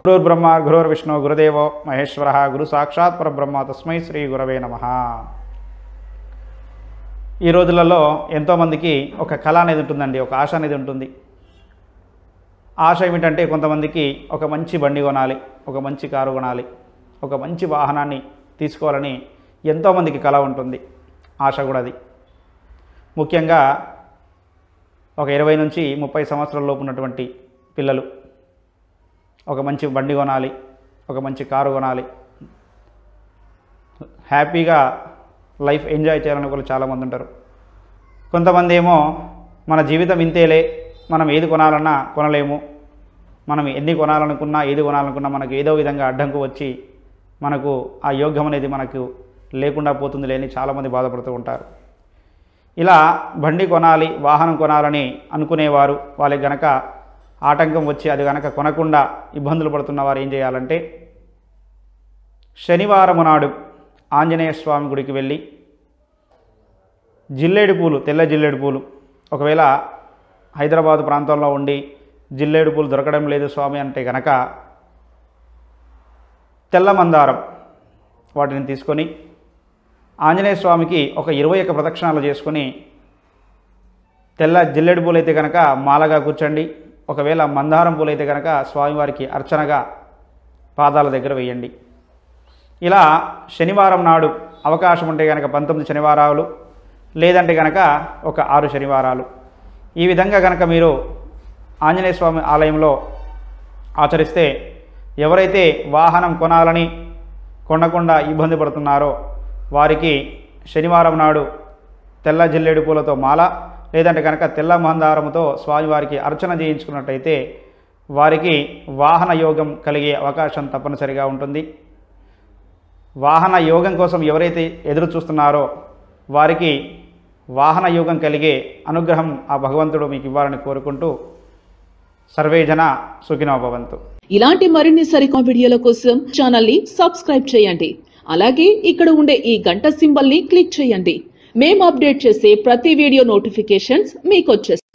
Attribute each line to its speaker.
Speaker 1: గురుర్ బ్రహ్మ గురుర్ విష్ణు గురుదేవో మహేశ్వర గురు సాక్షాత్ పరబ్రహ్మ తస్మై శ్రీ గురవే నమ ఈ రోజులలో ఎంతోమందికి ఒక కళ అనేది ఉంటుందండి ఒక ఆశ అనేది ఉంటుంది ఆశ ఏమిటంటే కొంతమందికి ఒక మంచి బండి కొనాలి ఒక మంచి కారు కొనాలి ఒక మంచి వాహనాన్ని తీసుకోవాలని ఎంతోమందికి కళ ఉంటుంది ఆశ కూడా అది ముఖ్యంగా ఒక ఇరవై నుంచి ముప్పై సంవత్సరాల లోపు ఉన్నటువంటి పిల్లలు ఒక మంచి బండి కొనాలి ఒక మంచి కారు కొనాలి హ్యాపీగా లైఫ్ ఎంజాయ్ చేయాలని వాళ్ళు చాలామంది ఉంటారు కొంతమంది ఏమో మన జీవితం ఇంతేలే మనం ఏది కొనాలన్నా కొనలేము మనం ఎన్ని కొనాలనుకున్నా ఏది కొనాలనుకున్నా మనకు ఏదో విధంగా అడ్డంకు వచ్చి మనకు ఆ యోగ్యం అనేది మనకు లేకుండా పోతుంది లేని చాలామంది బాధపడుతూ ఉంటారు ఇలా బండి కొనాలి వాహనం కొనాలని అనుకునేవారు వాళ్ళకి గనక ఆటంకం వచ్చి అది గనక కొనకుండా ఇబ్బందులు పడుతున్న వారు ఏం చేయాలంటే శనివారం నాడు ఆంజనేయ స్వామి గుడికి వెళ్ళి జిల్లేడు పూలు తెల్ల జిల్లేడు పూలు ఒకవేళ హైదరాబాద్ ప్రాంతంలో ఉండి జిల్లేడు పూలు దొరకడం లేదు స్వామి అంటే గనక తెల్ల మందారం వాటిని తీసుకొని ఆంజనేయ స్వామికి ఒక ఇరవై ఒక్క ప్రదక్షిణాలు చేసుకొని తెల్ల జిల్లెడు పూలు అయితే కనుక మాలగా కూర్చోండి ఒకవేళ మందారం పూలు అయితే కనుక స్వామివారికి అర్చనగా పాదాల దగ్గర వేయండి ఇలా శనివారం నాడు అవకాశం ఉంటే కనుక పంతొమ్మిది శనివారాలు లేదంటే కనుక ఒక ఆరు శనివారాలు ఈ విధంగా కనుక మీరు ఆంజనేయ స్వామి ఆలయంలో ఆచరిస్తే ఎవరైతే వాహనం కొనాలని కొనకుండా ఇబ్బంది పడుతున్నారో వారికి శనివారం నాడు తెల్ల జిల్లేడు పూలతో మాల లేదంటే కనుక తెల్ల మందారముతో స్వామివారికి అర్చన చేయించుకున్నట్టయితే వారికి వాహన యోగం కలిగే అవకాశం తప్పనిసరిగా ఉంటుంది వాహన యోగం కోసం ఎవరైతే ఎదురు చూస్తున్నారో వారికి వాహన యోగం కలిగే అనుగ్రహం ఆ భగవంతుడు మీకు ఇవ్వాలని కోరుకుంటూ సర్వే జన సుఖినో భవంతు
Speaker 2: ఇలాంటి మరిన్ని సరికొత్త వీడియోల కోసం ఛానల్ ని సబ్స్క్రైబ్ చేయండి అలాగే ఇక్కడ ఉండే ఈ గంట సింబల్ ని క్లిక్ చేయండి మేము అప్డేట్ చేసే ప్రతి వీడియో నోటిఫికేషన్స్ మీకు వచ్చేస్తాయి